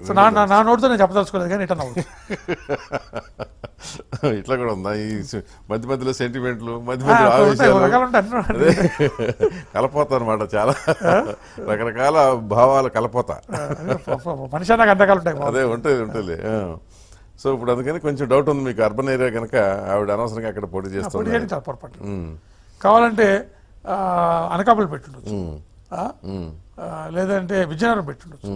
So నా నా- నా నోటితో నేను చెప్పదలుచుకోలేదు కానీ ఇట్లా నవ్వు ఇట్లా కూడా ఉందా ఈ సి- మధ్య మధ్యలో సెంటిమెంట్లు మధ్య ఆ, మధ్యలో ఉంటాయి, ఒక ఆవేశాలు రకాలు ఉంటాయి, అన్నీ ఉంటాయి. అదే కలపోత అనమాట చాలా రకరకాల భావాల కలపోత అదే ప- ప- మనిషి నాకు అంత రకాలు ఉంటాయి బాబు. అదే ఉంటుంది ఉంటుంది ఆ. సో ఇప్పుడు అందుకని కొంచెం డౌట్ ఉంది మీకు అర్బన్ ఏరియా కనుక ఆవిడ అనవసరంగా అక్కడ పోటీ పొడి చేస్తుంది చేయడం చాలా పొరపాటు కావాలంటే ఆ, అనకాపల్లి పెట్టుండొచ్చు ఆ? ఆ, లేదంటే విజయనగరం పెట్టుండొచ్చు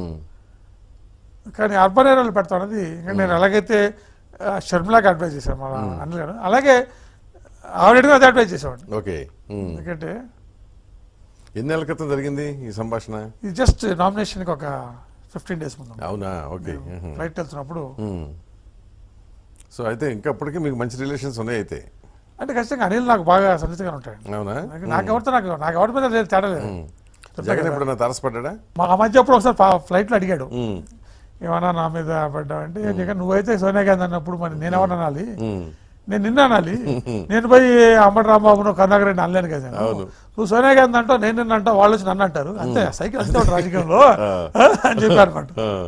కానీ అర్బన్ ఏరియాలో పెడతాం అనేది ఇంకా నేను ఎలాగైతే ఆ, షర్మిలాకి అడ్వైజ్ చేశాను మన అనిల్ గారు అలాగే ఆవిడ అదే అడ్వైజ్ చేసేవాడిని ఓకే ఉమ్. ఎందుకంటే ఎన్ని నెలల క్రితం జరిగింది ఈ సంభాషణ ఇది జస్ట్ నామినేషన్కి ఒక ఫిఫ్టీన్ డేస్ ముందు అవునా ఓకే ఫ్లైట్ వెళ్తున్నప్పుడు ఉమ్. సో అయితే ఇంకా అప్పటికి మీకు మంచి రిలేషన్స్ ఉన్నాయి అయితే అంటే ఖచ్చితంగా అనిల్ నాకు బాగా సన్నిహితంగా ఉంటాడు అవునా నాకు- నాకు ఎవరితో నాకు నాకు ఎవరి మీద లేదు తేడా లేదు చెప్పా జగన్ కదా. ఎప్పుడైనా తరసపడ్డా మా ఆ మధ్య ఎప్పుడు ఒకసారి ఫా- ఫ్లైట్లో అడిగాడు ఏమన్నా నా మీద పడ్డావంటే జగన్ నువ్వైతే సోనియా గాంధీ అన్నప్పుడు మరి నేను ఎవరు అనాలి నేను నిన్న అనాలి నేను పోయి అంబటి రాంబాబును కరుణాకర్ రెడ్డి అనలేను కదా నేను. అవును. నువ్వు సోనియా గాంధీ అంటావు నేను నిన్న అంటావు వాళ్ళు వచ్చి నన్ను అంటారు అంతే సైకిల్ అంతే ఉంటుంది రాజకీయంలో అని చెప్పారు అనమాట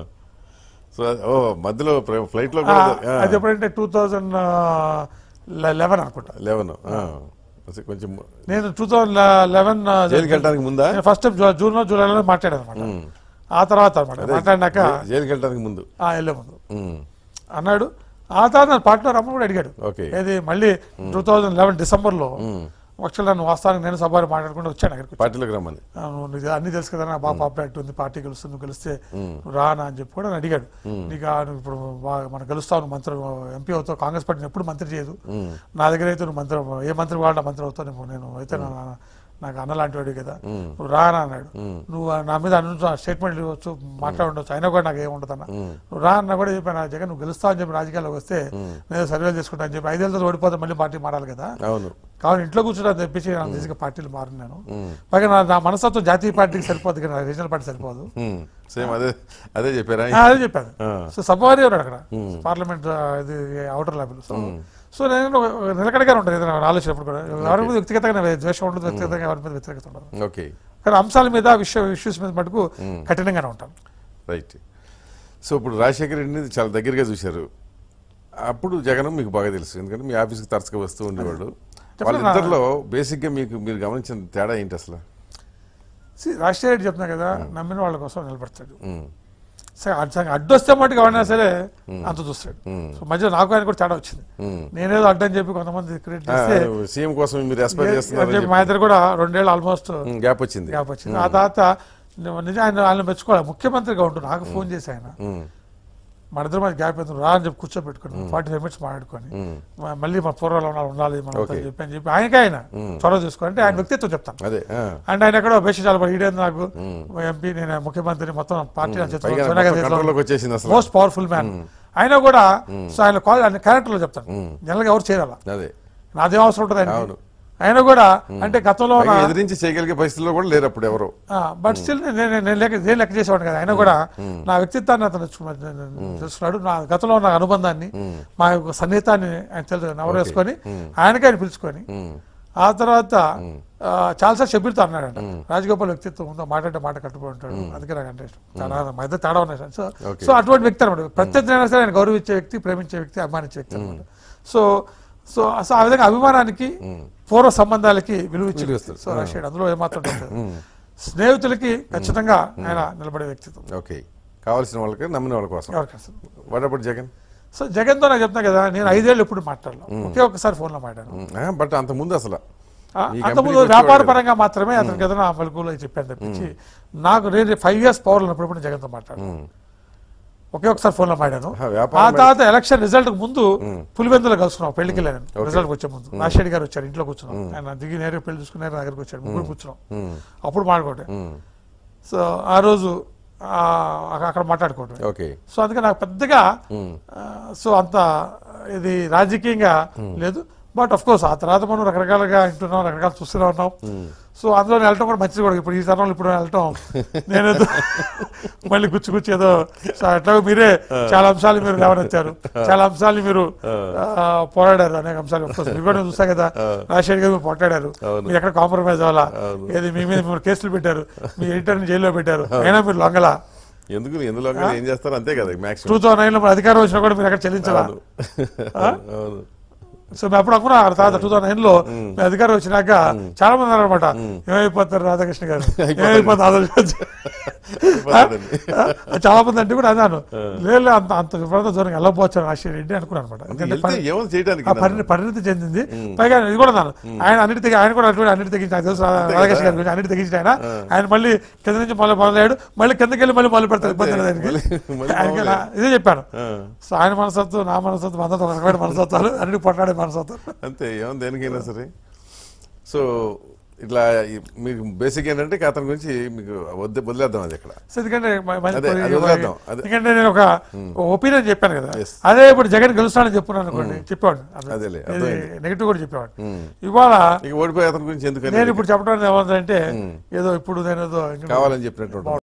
సో ఓ మధ్యలో ఫ్లైట్ లో కూడా అది ఎప్పుడంటే టూ థౌజండ్ లెవెన్ అనుకుంటా లెవెన్ కొంచెం నేను టూ థౌజండ్ లెవెన్ జైలుకి వెళ్ళడానికి ముందా ఫస్ట్ టైం జూన్ లో జూలైలో మాట్లాడాను అనమాట ఆ తర్వాత అనమాట మాట్లాడినాక జై- జైలుకి వెళ్ళడానికి ముందు ఆ, వెళ్ళే ముందు ఉమ్. అన్నాడు ఆ తర్వాత నన్ను పార్టీలో రమ్మని కూడా అడిగాడు ఓకే ఏది మళ్ళీ టూ థౌజండ్ లెవెన్ డిసెంబర్లో యాక్చువల్ నన్ను వాస్తవానికి నేను సభారి మాట్లాడుకుంటూ వచ్చాను అక్కడికి పార్టీలోకి రమ్మని ఆ, నువ్వు నీకు అన్ని తెలుసు కదా నా బాగా పాపులారిటీ ఉంది పార్టీ గెలుస్తుంది నువ్వు గెలిస్తే నువ్వు రానా అని చెప్పి కూడా నన్ను అడిగాడు నీకు ఆ నువ్వు ఇప్పుడు బాగా మనం గెలుస్తావు నువ్వు మంత్రి ఎంపీ అవుతావు కాంగ్రెస్ పార్టీని ఎప్పుడు మంత్రి చేయదు నా దగ్గర అయితే నువ్వు మంత్రి ఏ మంత్రి వాళ్ళ మంత్రి అవుతావు నువ్వు నేను అయితే నా- నాకు అన్న లాంటి వాడు కదా నువ్వు రానా అన్నాడు నువ్వు నా మీద అన్న స్టేట్మెంట్ ఇవ్వచ్చు మాట్లాడుండొచ్చు అయినా కూడా నాకు ఏముండదు అన్న నువ్వు రా అన్న కూడా చెప్పాను "నా జగన్ నువ్వు గెలుస్తావు అని చెప్పి రాజకీయాల్లోకి వస్తే నేను సర్వేలు చేసుకుంటా అని చెప్పి ఐదేళ్ళతో ఓడిపోతే మళ్ళీ పార్టీ మారాలి కదా అవును కావాలి ఇంట్లో కూర్చోడం తెప్పించి నాకు తీసుకు పార్టీలు మారు నేను పైగా నా నా మనస్తత్వం జాతీయ పార్టీకి సరిపోదు కానీ రీజనల్ పార్టీ సరిపోదు సేమ్ అదే అదే చెప్పారా ఆ, అదే చెప్పాను ఆ. సో సభవారి ఉన్నాడు అక్కడ పార్లమెంట్ ఆ, ఇది అవుటర్ లెవెల్ సో సో నేను ఒక నిలకడగానే ఉంటుంది ఏదైనా ఆలోచన ఎప్పుడు కూడా ఎవరి మీద వ్యక్తిగతంగా ద్వేషం ఉండదు వ్యక్తిగతంగా ఎవరి మీద వ్యతిరేకత ఉండదు ఓకే కానీ అంశాల మీద విషయ ఇష్యూస్ మీద మటుకు కఠినంగానే ఉంటాను రైట్ సో ఇప్పుడు రాజశేఖర రెడ్డిని చాలా దగ్గరగా చూశారు అప్పుడు జగన్ మీకు బాగా తెలుసు ఎందుకంటే మీ ఆఫీస్కి తరచుగా వస్తూ ఉండేవాళ్ళు వాళ్ళిద్దరిలో బేసిక్గా మీకు మీరు గమనించిన తేడా ఏంటి అసలు See, రాజశేఖర రెడ్డి చెప్తున్నా కదా నమ్మిన వాళ్ళ కోసం నిలబడతాడు సరే అడ్- సరే అడ్డొస్తే మటుకు ఎవరైనా సరే అంత చూస్తాడు సో మధ్యలో నాకు ఆయన కూడా తేడా వచ్చింది నేనేదో అడ్డని చెప్పి కొంతమంది క్రియేట్ చేస్తే సీఎం కోసం మీరు ఎక్స్పెక్ట్ అని చేస్తున్నారు చెప్పి మా ఇద్దరు కూడా రెండేళ్ళు ఆల్మోస్ట్ గ్యాప్ వచ్చింది గ్యాప్ వచ్చింది ఆ తర్వాత నిజం ఆయన ఆయన మెచ్చుకోవాలి ముఖ్యమంత్రిగా ఉంటూ నాకు ఫోన్ చేసి ఆయన ఉమ్, మన ఇద్దరు మరి గ్యాప్ ఎందుకు రా అని చెప్పి కూర్చోబెట్టుకుని ఫార్టీ ఫైవ్ మినిట్స్ మాట్లాడుకొని మ- మళ్ళీ మన పూర్వలో ఉండాలి ఉండాలి మనం అంతా Okay. చెప్పి అని చెప్పి ఆయనకే ఆయన చొరవ తీసుకోవాలి అంటే ఆయన వ్యక్తిత్వం చెప్తాను అదే ఆ, అండ్ ఆయన ఎక్కడో బేషాలు పడి ఈడేంది నాకు ఎంపీ నేను ముఖ్యమంత్రిని మొత్తం పార్టీ నా చేతిలో పైగా సోనియా గాంధీ చేతిలో కంట్రోల్లోకి వచ్చేసింది అసలు మోస్ట్ పవర్ఫుల్ మ్యాన్ అయినా కూడా సో ఆయన కాల్ ఆయన క్యారెక్టర్లో చెప్తాను జనరల్గా ఎవరు చేయాల అదే నాదేం అవసరం ఉంటుంది ఆయన అవును. ఆయన కూడా అంటే గతంలో పైగా ఉన్న ఎదిరించి చేయగలిగే పరిస్థితుల్లో కూడా లేరు అప్పుడు ఎవరు బట్ స్టిల్ నేను నేను లెక్క నేను లెక్క చేసేవాడు కదా ఆయన కూడా నా వ్యక్తిత్వాన్ని అతను చూ- తెలుసుకున్నాడు నా గతంలో ఉన్న అనుబంధాన్ని మా యొక్క సన్నిహితాన్ని ఆయన తెలుసు నవరు వేసుకొని ఆయనకే ఆయన పిలుచుకొని ఆ తర్వాత ఆ, చాలాసార్లు షబీర్తో అన్నాడంట రాజగోపాల్ వ్యక్తిత్వం ఉందో మాట్లాడే మాట కట్టుబడి ఉంటాడు అందుకే నాకు అంటే ఇష్టం తేడా మా ఇద్దరు తేడా ఉన్నాయి సో Okay. సో అటువంటి వ్యక్తి అనమాట ప్రత్యర్థి సరే ఆయన గౌరవించే వ్యక్తి ప్రేమించే వ్యక్తి అభిమానించే వ్యక్తి అనమాట సో సో సో ఆ విధంగా అభిమానానికి పూర్వ సంబంధాలకి విలువ ఇచ్చే వ్యక్తి. ఇస్తారు. సో రాశాడు అందులో ఏమాత్రం డౌట్ లేదు. స్నేహితులకి ఖచ్చితంగా ఆయన నిలబడే వ్యక్తిత్వం ఓకే కావాల్సిన వాళ్ళకి నమ్మిన వాళ్ళ కోసం ఎవరికి అసలు వాడప్పుడు జగన్ సో జగన్తో నాకు చెప్తున్నా కదా నేను ఐదేళ్ళు ఎప్పుడు మాట్లాడలేదు ఒకే ఒక్కసారి ఫోన్లో మాట్లాడాను బట్ అంత ముందు అసలు ఆ, ఈ అంతకుముందు కంపెనీకి వ్యాపార వచ్చేవాడు పరంగా మాత్రమే అతనికి ఏదైనా పలుకులో చెప్పాను తప్పించి నాకు నేను ఫైవ్ ఇయర్స్ పవర్ ఉన్నప్పుడు ఎప్పుడు జగన్తో మాట్లాడాను ఒకే ఒకసారి ఫోన్లో మాట్లాడాను ఆ, వ్యాపారం ఆ తర్వాత ఎలక్షన్ రిజల్ట్ ముందు పులివెందులో కలుసుకున్నాం పెళ్లికి వెళ్ళాను రిజల్ట్ వచ్చే ముందు రాజశేఖర్ గారు వచ్చారు ఇంట్లో కూర్చున్నాం ఆయన దిగి నేరుగా పెళ్లి చూసుకుని నేరుగా దగ్గరికి వచ్చాడు ముగ్గురు కూర్చున్నాం అప్పుడు మాట్లాడుకోవటం సో ఆ రోజు ఆ, అక్కడ మాట్లాడుకోవటం ఓకే సో అందుకే నాకు పెద్దగా ఆ, సో అంత ఇది రాజకీయంగా లేదు బట్ అఫ్ కోర్స్ ఆ తర్వాత మనం రకరకాలుగా వింటున్నాం రకరకాలు చూస్తూనే ఉన్నాం సో అందులో వెళ్ళటం కూడా మంచిది కూడా ఇప్పుడు ఈ తరంలో ఇప్పుడు వెళ్ళటం నేనేదో మళ్ళీ గుచ్చి గుచ్చి ఏదో సో అట్లాగే మీరే చాలా అంశాలు మీరు లేవనెత్తారు చాలా అంశాలు మీరు ఆ, పోరాడారు అనేక అంశాలు Of course, మీరు కూడా చూసా కదా రాజశేఖర్ గారు మీరు పోట్లాడారు అవును. మీరు ఎక్కడ కాంప్రమైజ్ అవ్వాలా ఏది మీ మీద మీరు కేసులు పెట్టారు మీ ఎడిటర్ని జైల్లో పెట్టారు అయినా మీరు లొంగలా ఎందుకు ఎందులో ఏం చేస్తారు అంతే కదా టూ మ్యాక్సిమం థౌసండ్ నైన్ లో అధికారం వచ్చినా కూడా మీరు ఎక్కడ చెల్లించాలా అవును అవును సో మేము అప్పుడు అనుకున్నా ఆ తర్వాత టూ థౌసండ్ నైన్ లో మీ అధికారం వచ్చినాక చాలా మంది అనమాట ఏమైపోతారు రాధాకృష్ణ గారు ఏమైపోతారు ఆంధ్రప్రదేశ్ అయిపోతుందండి. చాలా మంది అంటే కూడా అన్నాను లేదు అంత అంత విపరీత దూరం వెళ్ళకపోవచ్చు రాజశేఖర రెడ్డి అనుకున్నాను అనమాట అంటే ఎందుకంటే వెళ్తే ఏమో చేయడానికి ఆ పరిణి పరిణితి చెందింది పైగా ఇది కూడా అన్నాను ఆయన అన్నిటి తెగి ఆయన కూడా అటువంటి అన్నిటి తెగించి నాకు తెలుసు రా- రాధాకృష్ణ గారి గురించి అన్నిటి తెగించిన ఆయన ఆయన మళ్ళీ కింద నుంచి మొదలు మొదలయ్యాడు మళ్ళీ కిందకి వెళ్ళి మళ్ళీ మొదలు పెడతారు ఇబ్బంది లేదు ఆయనకి. మళ్ళీ- మళ్ళీ ఆయనకి మామూలే. నా- ఇదే చెప్పాను ఆ, సో ఆయన మనసత్వం నా మనసత్వం అందరితో ఒక రకమైన మనసత్వాలు అన్నిటి పోట్లాడే మనసత్వం అంతే ఏమో దేనికైనా సరే సో ఇట్లా ఈ- మీకు బేసిక్ ఏంటంటే ఇక అతని గురించి మీకు వద్ద వదిలేద్దాం అది ఇక్కడ సో ఎందుకంటే మ- మంచి అదే, పని- అది వదిలేద్దాం. అదే. ఎందుకంటే నేను ఒక ఒపీనియన్ చెప్పాను కదా Yes. అదే ఇప్పుడు జగన్ గెలుస్తానని చెప్పున్నాను అనుకోండి చెప్పేవాడు అదేలే, అర్థమైంది. నెగిటివ్ కూడా చెప్పేవాడు ఉమ్. ఇవాళ ఇక ఓడిపోయే అతని గురించి ఎందుకని నేను ఇప్పుడు చెప్పడం ఏమంటే ఏదో ఇప్పుడు నేను ఏదో ఇంకా కావాలని చెప్పినట్టు